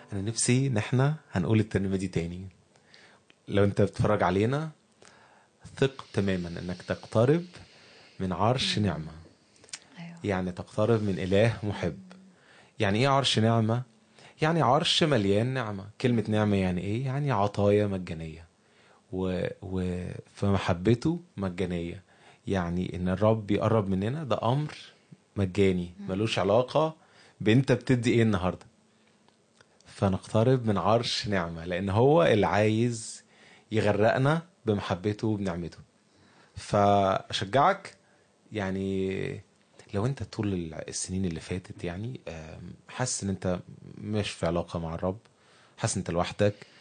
انا نفسي ان احنا هنقول الترنيمه دي تاني لو انت بتتفرج علينا ثق تماما انك تقترب من عرش نعمه ايوه يعني تقترب من اله محب يعني ايه عرش نعمه يعني عرش مليان نعمه كلمه نعمه يعني ايه يعني عطايا مجانيه و... و... فمحبته مجانيه يعني ان الرب يقرب مننا ده امر مجاني ملوش علاقه بانت بتدي ايه النهارده فنقترب من عرش نعمه لان هو اللي عايز يغرقنا بمحبته وبنعمته فاشجعك يعني لو انت طول السنين اللي فاتت يعني آم، حاسس ان انت مش في علاقه مع الرب حاسس ان انت لوحدك